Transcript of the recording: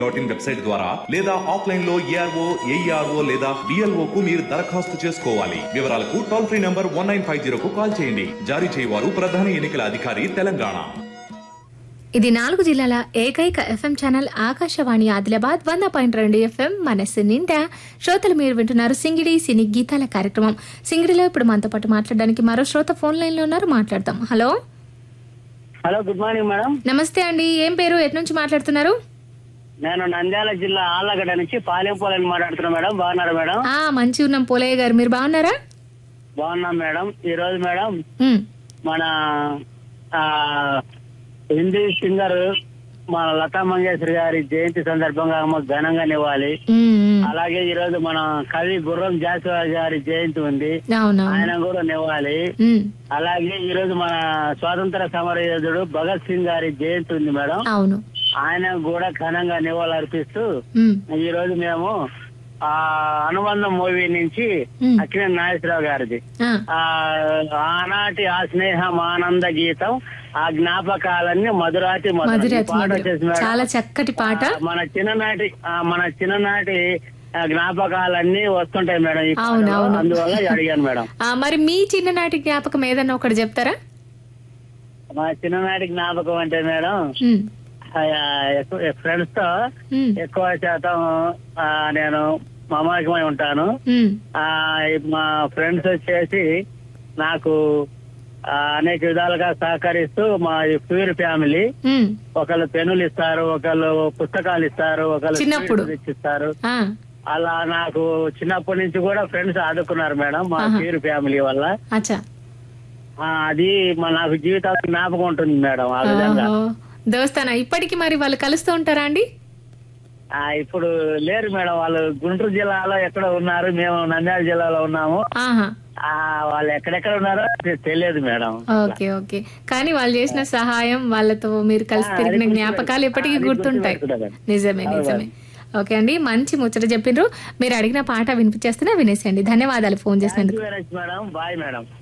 Dot in website ద్వారా లేదా offline లో ఏఆర్ఓ ఏఈఆర్ఓ లేదా డిఎల్ఓ కు మీరు దరఖాస్తు చేసుకోవాలి వివరాలకు toll free number one nine five zero కు కాల్ చేయండి జారీ చేయవారు ప్రధాన ఎన్నికల అధికారి తెలంగాణ ఇది నాలుగు జిల్లాల ఏకైక ఎఫ్ఎం ఛానల్ ఆకాశవాణి ఆదిలాబాద్ వంద పాయింట్ రెండు ఎఫ్ఎం మనస్సు నిండా శ్రోతలు మీరు వింటున్నారు సింగిడి సినీ గీతాల కార్యక్రమం సింగిడిలో ఇప్పుడు మనతో పాటు మాట్లాడడానికి మరో శ్రోత ఫోన్ లైన్ లో ఉన్నారు మాట్లాడదాం hello hello good morning madam నమస్తే అండి ఏం పేరు ఎటు నుంచి మాట్లాడుతున్నారు నేను నంద్యాల జిల్లా ఆళ్ళగడ్డ నుంచి పాలెంపోలని మాట్లాడుతున్నా మేడం బాగున్నారా మేడం ఆ మంచి ఉన్నాం పోలయ్య గారు మీరు బాగున్నారా బాగున్నాం మేడం ఈ రోజు మేడం ఉమ్, మన ఆ హిందీ సింగర్ మన లతా మంగేశ్వర్ గారి జయంతి సందర్భంగా మాకు ఘనంగా నివ్వాలి ఉమ్, ఉమ్. అలాగే ఈ రోజు మన కవి గుర్రం జాషువా గారి జయంతి ఉంది అవునవును ఆయన కూడా నివ్వాలి ఉమ్, అలాగే ఈ రోజు మన స్వాతంత్ర సమర యోధుడు భగత్ సింగ్ గారి జయంతి ఉంది మేడం అవును ఆయన కూడా ఘనంగా నివాళులర్పిస్తూ ఉమ్, ఈ రోజు మేము ఆ అనుబంధం మూవీ నుంచి మ్. అక్కినేని నాగేశ్వరరావు గారిది ఆ, ఆ ఆనాటి ఆ స్నేహం ఆనంద గీతం ఆ జ్ఞాపకాలన్నీ మధురాతి మధురం. ఈ మధురతి పాట మధురం. వచ్చేసి మేడం, చాలా చక్కటి పాట ఆ, మన చిన్ననాటి ఆ, మన చిన్ననాటి ఆ, జ్ఞాపకాలన్నీ వస్తుంటాయి మేడం ఈ అవును, పాటలో. అవును. అందువల్ల అడిగాను మేడం ఆ, మరి మీ చిన్ననాటి జ్ఞాపకం ఏదన్నా ఒకటి చెప్తారా మా చిన్ననాటి జ్ఞాపకం అంటే మేడం ఉమ్, ఫ్రెండ్స్ తో ఉమ్, ఎక్కువ శాతం ఆ, నేను మమాకమై ఉంటాను ఉమ్, ఆ మా ఫ్రెండ్స్ వచ్చేసి నాకు ఆ, అనేక విధాలుగా సహకరిస్తూ మా ప్యూర్ ఫ్యామిలీ ఉమ్. ఒకళ్ళు పెన్నులు ఇస్తారు ఒకళ్ళు పుస్తకాలు ఇస్తారు ఒకళ్ళు చిన్నప్పుడు? స్వీట్స్ ఇచ్చిస్తారు ఆ, అలా నాకు చిన్నప్పటి నుంచి కూడా ఫ్రెండ్స్ ఆదుకున్నారు మేడం మా ఆహా. ప్యూర్ ఫ్యామిలీ వల్ల అచ్చా ఆ, అది మా నాకు జీవితానికి జ్ఞాపకం ఉంటుంది మేడం ఆ విధంగా ఓహో. దోస్తానా ఇప్పటికి మరి వాళ్ళు కలుస్తూ ఉంటారా అండి ఆ, ఇప్పుడు లేరు మేడం వాళ్ళు గుంటూరు జిల్లాలో ఎక్కడ ఉన్నారు మేము నంద్యాల జిల్లాలో ఉన్నాము ఆహా ఆ వాళ్ళు ఎక్కడెక్కడ ఉన్నారో తెలియదు మేడం ఓకే ఓకే కానీ వాళ్ళు చేసిన సహాయం వాళ్ళతో మీరు కలిసి ఆ, తిరిగిన అది జ్ఞాపకాలు ఎప్పటికీ అది గుర్తుంటాయి గుర్తుపెట్టుకుంటాను. నిజమే నిజమే ఓకే అండి మంచి ముచ్చట చెప్పిండ్రు మీరు అడిగిన పాట వినిపించేస్తేనే వినేసేయండి ధన్యవాదాలు ఫోన్ చేసినందుకు thank you very much madam bye madam